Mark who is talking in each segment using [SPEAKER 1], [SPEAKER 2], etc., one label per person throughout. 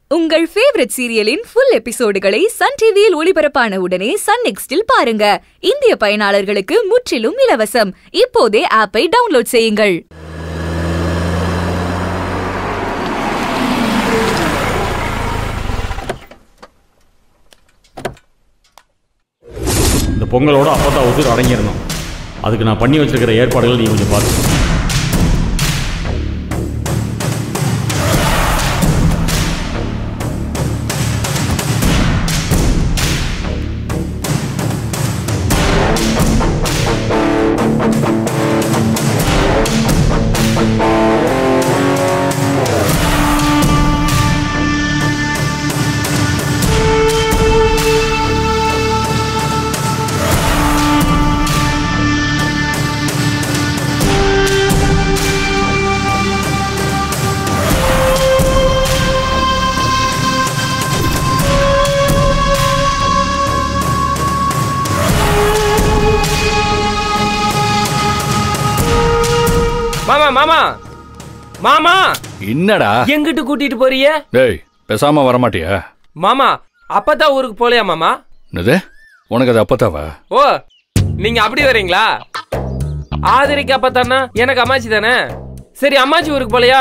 [SPEAKER 1] உங்கள் ஃபேவரட் சீரியலின் ஃபுல் எபிசோடுகளை சன் டிவியில் ஒளிபரப்பான உடனே சன் நெக்ஸ்டில் பாருங்க இந்திய பயனாளர்களுக்கு முற்றிலும் இலவசம் இப்போதே ஆப்பை டவுன்லோட் செய்யுங்கள்
[SPEAKER 2] இந்த பொங்கலோட அப்பதான் ஒத்துட்டு அடங்கிடணும் அதுக்கு நான் பண்ணி வச்சிருக்கிற ஏற்பாடுகள் நீ கொஞ்சம் பாரு
[SPEAKER 3] மாமா மாமா மாமா
[SPEAKER 4] என்னடா
[SPEAKER 3] எங்கிட்டு கூட்டிட்டு போறிய
[SPEAKER 4] டேய் பேசாம வரமாட்டியா
[SPEAKER 3] மாமா அப்பதான் ஊருக்கு போலையா மாமா
[SPEAKER 4] என்னது உனக்கு அது அப்பத்தாவா
[SPEAKER 3] ஓ நீங்க அப்படி வரீங்களா ஆதரிக்கு அப்பத்தானா எனக்கு அம்மாச்சி தானே சரி அம்மாச்சி ஊருக்கு போலையா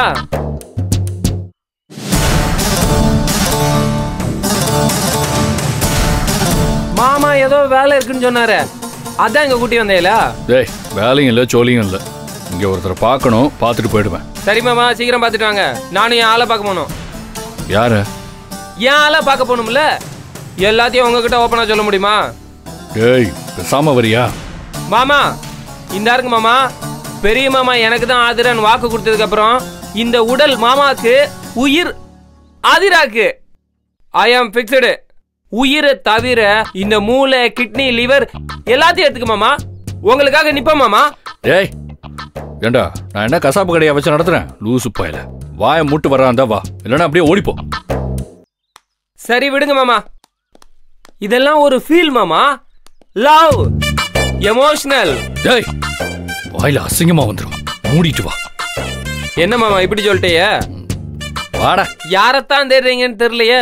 [SPEAKER 3] மாமா ஏதோ வேலை இருக்குன்னு சொன்னாரு அதான் இங்க கூட்டி வந்தேல
[SPEAKER 4] டேய் வேலையும் இல்லை சோலியும் இல்லை இங்க ஒருத்தரை பார்க்கணும் பார்த்துட்டு போயிடுவேன்
[SPEAKER 3] சரி மாமா சீக்கிரம் பார்த்துட்டு வாங்க நானும் என் ஆளை பார்க்க போகணும்
[SPEAKER 4] யாரு
[SPEAKER 3] என் ஆளை பார்க்க போகணும்ல எல்லாத்தையும் உங்ககிட்ட ஓப்பனா சொல்ல முடியுமா
[SPEAKER 4] டேய் பேசாம வரியா
[SPEAKER 3] மாமா இந்த இருக்கு மாமா பெரிய மாமா எனக்கு தான் ஆதிரன் வாக்கு கொடுத்ததுக்கு அப்புறம் இந்த உடல் மாமாக்கு உயிர் ஆதிராக்கு ஐ ஆம் பிக்சடு உயிரை தவிர இந்த மூளை கிட்னி லிவர் எல்லாத்தையும் எடுத்துக்க மாமா உங்களுக்காக நிப்பேன் மாமா
[SPEAKER 4] டேய் ஏண்டா நான் என்ன கசாப்பு கடையை வச்சு நடத்துறேன் லூசு பாயில வாயை மூட்டு வர்றான் வா இல்லைன்னா அப்படியே ஓடிப்போ
[SPEAKER 3] சரி விடுங்க மாமா இதெல்லாம் ஒரு ஃபீல் மாமா லவ் எமோஷனல்
[SPEAKER 4] டேய் வாயில அசிங்கமா வந்துடும் மூடிட்டு வா
[SPEAKER 3] என்ன மாமா இப்படி சொல்லிட்டேயே
[SPEAKER 4] வாடா
[SPEAKER 3] யாரைத்தான் தேடுறீங்கன்னு தெரியலையே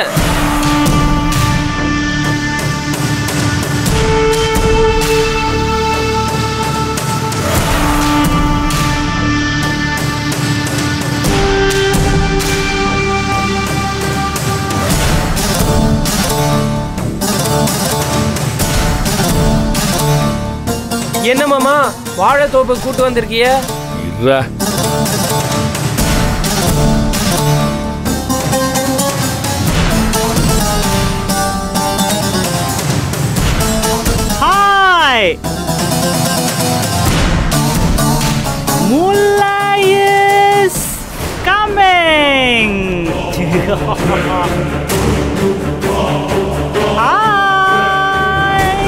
[SPEAKER 3] என்ன மாமா வாழைத்தோப்பு கூட்டு வந்திருக்கிய
[SPEAKER 4] இருடா
[SPEAKER 5] Hi! Mula is coming! Hi!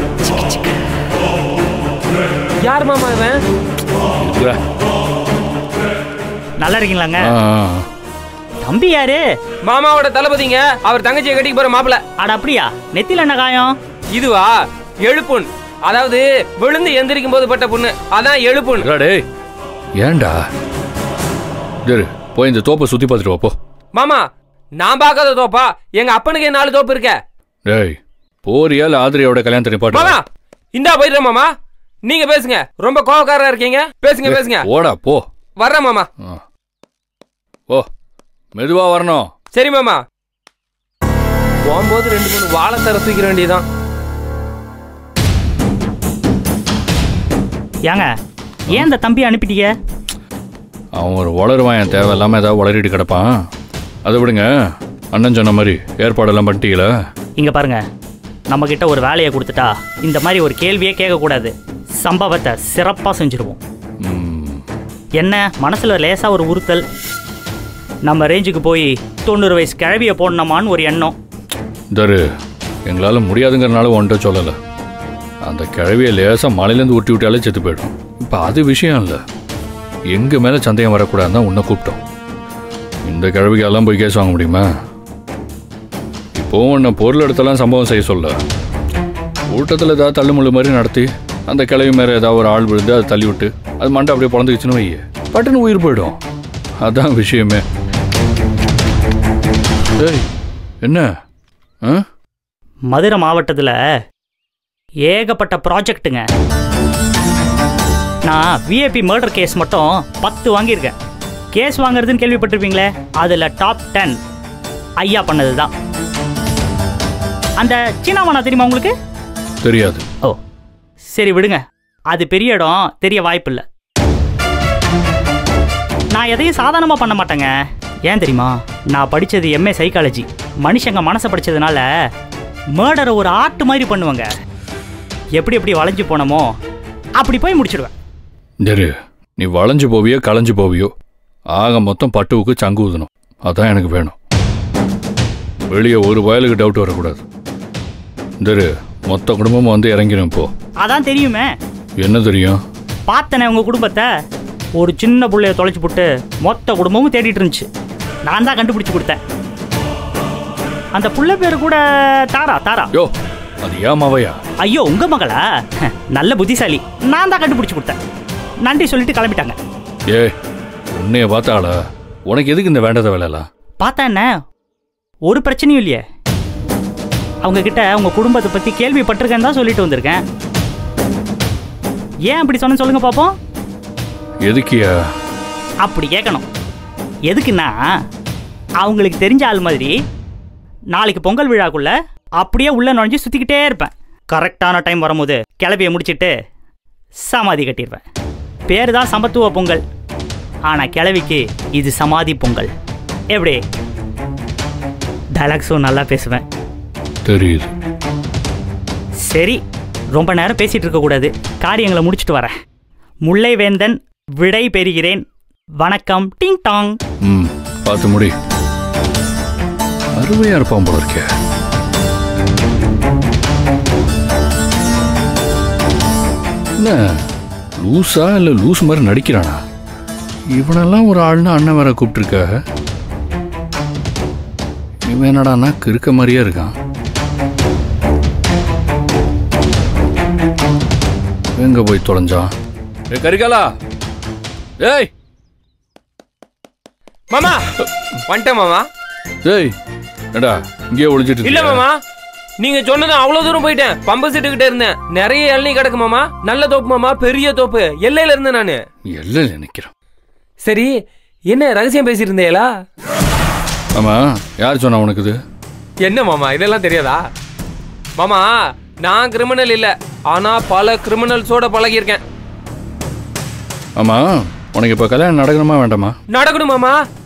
[SPEAKER 3] யார் மாமா இவன்
[SPEAKER 4] இருடா
[SPEAKER 5] நல்லா இருக்கீங்களாங்க
[SPEAKER 4] ஆ, ஆ, ஆ.
[SPEAKER 5] தம்பி யாரு
[SPEAKER 3] மாமாவோட தளபதிங்க அவர் தங்கச்சியை கட்டிக்கு போற மாப்பிள
[SPEAKER 5] அட அப்படியா நெத்தில என்ன காயம்
[SPEAKER 3] இதுவா எழுப்புண் அதாவது விழுந்து எந்திரிக்கும் போது பட்ட புண்ணு அதான் எழுப்புண்
[SPEAKER 4] இருடா டேய் ஏன்டா இரு போய் இந்த தோப்பை சுத்தி பார்த்துட்டு வா போ
[SPEAKER 3] மாமா நான் பார்க்காத தோப்பா எங்க அப்பனுக்கு நாலு தோப்பு இருக்க
[SPEAKER 4] டேய் போறியா இல்ல ஆதிரியோட கல்யாணத்தை
[SPEAKER 3] மாமா
[SPEAKER 4] நிப்பாட்டு
[SPEAKER 3] இந்தா போயிடுறேன் மாமா நீங்க பேசுங்க ரொம்ப கோவக்காரரா இருக்கீங்க பேசுங்க பேசுங்க
[SPEAKER 4] ஓடா போ
[SPEAKER 3] வர்றேன் மாமா
[SPEAKER 4] ஆ. ஓ மெதுவா வரணும்
[SPEAKER 3] சரி மாமா போகும்போது ரெண்டு மூணு வாழை தர தூக்கிற வேண்டியதுதான்
[SPEAKER 5] ஏங்க ஏன் இந்த தம்பி அனுப்பிட்டீங்க
[SPEAKER 4] அவன் ஒரு வளருவான் என் தேவையில்லாம ஏதாவது வளரிட்டு கிடப்பான் அதை விடுங்க அண்ணன் சொன்ன மாதிரி ஏற்பாடெல்லாம் பண்ணிட்டீங்களா
[SPEAKER 5] இங்க பாருங்க நம்ம கிட்ட ஒரு வேலையை கொடுத்துட்டா இந்த மாதிரி ஒரு கேள்வியே கேட்கக்கூடாது சம்பவத்தை சிறப்பாக செஞ்சுருவோம்
[SPEAKER 4] ம்,
[SPEAKER 5] என்ன மனசுல லேசா ஒரு உறுத்தல் நம்ம ரேஞ்சுக்கு போய் தொண்ணூறு வயசு கிழவியை போடணுமான்னு ஒரு எண்ணம்
[SPEAKER 4] தரு எங்களால் முடியாதுங்கிறனால ஒன்றை சொல்லலை அந்த கிழவியை லேசாக மலையிலேருந்து உருட்டி விட்டாலே செத்து போயிடும் இப்போ அது விஷயம் இல்லை எங்கள் மேலே சந்தேகம் வரக்கூடாதுன்னு தான் உன்னை கூப்பிட்டோம் இந்த கிழவிக்கு எல்லாம் போய் கேஸ் வாங்க முடியுமா இப்போவும் உன்னை பொருள் எடுத்தெல்லாம் சம்பவம் செய்ய சொல்ல கூட்டத்தில் ஏதாவது தள்ளுமுள்ளு மாதிரி நடத்தி அந்த கிழவி மேலே ஏதாவது ஒரு ஆள் விழுந்து அதை தள்ளி விட்டு அது மண்டை அப்படியே பிறந்துக்குச்சுன்னு வை பட்டுன்னு உயிர் போயிடும் அதான் விஷயமே டேய் என்ன ஆ
[SPEAKER 5] மதுரை மாவட்டத்தில் ஏகப்பட்ட ப்ராஜெக்ட்டுங்க நான் விஐபி மர்டர் கேஸ் மட்டும் பத்து வாங்கியிருக்கேன் கேஸ் வாங்குறதுன்னு கேள்விப்பட்டிருப்பீங்களே அதில் டாப் டென் ஐயா பண்ணது தான் அந்த சீனாமானா தெரியுமா உங்களுக்கு
[SPEAKER 4] தெரியாது
[SPEAKER 5] ஓ சரி விடுங்க அது பெரிய இடம் தெரிய வாய்ப்பில்லை நான் எதையும் சாதாரணமாக பண்ண மாட்டேங்க ஏன் தெரியுமா நான் படித்தது எம்ஏ சைக்காலஜி மனுஷங்க மனசை படித்ததுனால மர்டரை ஒரு ஆர்ட் மாதிரி பண்ணுவாங்க எப்படி எப்படி வளைஞ்சு போனோமோ அப்படி போய் முடிச்சிடுவேன்
[SPEAKER 4] ஜெரு நீ வளைஞ்சு போவியோ களைஞ்சு போவியோ ஆக மொத்தம் பட்டுவுக்கு சங்கு ஊதணும் அதான் எனக்கு வேணும் வெளியே ஒரு வயலுக்கு டவுட் வரக்கூடாது ஜெரு மொத்த குடும்பமும் வந்து இறங்கிடும் இப்போ
[SPEAKER 5] அதான் தெரியுமே
[SPEAKER 4] என்ன தெரியும்
[SPEAKER 5] பார்த்தனே உங்கள் குடும்பத்தை ஒரு சின்ன புள்ளைய தொலைச்சு போட்டு மொத்த குடும்பமும் தேடிட்டு இருந்துச்சு நான் தான் கண்டுபிடிச்சு கொடுத்தேன் அந்த புள்ள பேர் கூட தாரா தாரா
[SPEAKER 4] யோ அது ஏமாவையா
[SPEAKER 5] ஐயோ உங்க மகளா நல்ல புத்திசாலி நான் தான் கண்டுபிடிச்சு கொடுத்தேன் நன்றி சொல்லிட்டு கிளம்பிட்டாங்க
[SPEAKER 4] ஏ உன்னைய பார்த்தாளா உனக்கு எதுக்கு இந்த வேண்டாத வேலைலாம்
[SPEAKER 5] பார்த்தா என்ன ஒரு பிரச்சனையும் இல்லையே அவங்க கிட்ட உங்க குடும்பத்தை பத்தி கேள்விப்பட்டிருக்கேன்னு தான் சொல்லிட்டு வந்திருக்கேன் ஏன் அப்படி சொன்ன சொல்லுங்க பாப்போம்
[SPEAKER 4] எதுக்கியா
[SPEAKER 5] அப்படி கேட்கணும் எதுக்குன்னா அவங்களுக்கு தெரிஞ்ச ஆள் மாதிரி நாளைக்கு பொங்கல் விழாக்குள்ள அப்படியே உள்ள நுழைஞ்சு சுத்திக்கிட்டே இருப்பேன் கரெக்டான டைம் வரும்போது கிளப்பிய முடிச்சிட்டு சமாதி கட்டிடுவேன் பேர் தான் சமத்துவ பொங்கல் ஆனா கிளவிக்கு இது சமாதி பொங்கல் எப்படி டைலாக்ஸும் நல்லா பேசுவேன்
[SPEAKER 4] தெரியுது
[SPEAKER 5] சரி ரொம்ப நேரம் பேசிட்டு இருக்க கூடாது காரியங்களை முடிச்சிட்டு வரேன் முல்லை வேந்தன் விடை பெறுகிறேன் வணக்கம் டிங் டாங்
[SPEAKER 4] ம் பார்த்து முடி அருமையா இருப்பான் போல இருக்கே என்ன லூஸா இல்ல லூஸ் மாதிரி நடிக்கிறானா இவனெல்லாம் ஒரு ஆள்னு அண்ணன் வேற கூப்பிட்டுருக்க இவன் என்னடான்னா கிறுக்க மாதிரியே இருக்கான் எங்க போய் தொலைஞ்சான் ஏ கரிகாலா ஏய்
[SPEAKER 3] மாமா வந்துட்டேன் மாமா
[SPEAKER 4] ஏய் என்னடா இங்கேயே ஒளிஞ்சிட்டு
[SPEAKER 3] இல்ல
[SPEAKER 4] இருக்கியா?
[SPEAKER 3] மாமா நீங்க சொன்னது அவ்வளவு தூரம் போயிட்டேன் பம்பு செட்டு கிட்ட இருந்தேன் நிறைய இளநீ கிடக்கு மாமா நல்ல தோப்பு மாமா பெரிய தோப்பு எல்லையில இருந்தேன் நானு
[SPEAKER 4] எல்லாம் நினைக்கிறேன்
[SPEAKER 3] சரி என்ன ரகசியம் பேசிட்டு இருந்தேலா
[SPEAKER 4] ஆமா யார் சொன்னா உனக்கு இது
[SPEAKER 3] என்ன மாமா இதெல்லாம் தெரியாதா மாமா நான் கிரிமினல் இல்ல ஆனா பல கிரிமினல்ஸோட பழகியிருக்கேன்
[SPEAKER 4] ஆமா உனக்கு இப்ப கல்யாணம் நடக்கணுமா வேண்டாமா
[SPEAKER 3] நடக்கணும் மாமா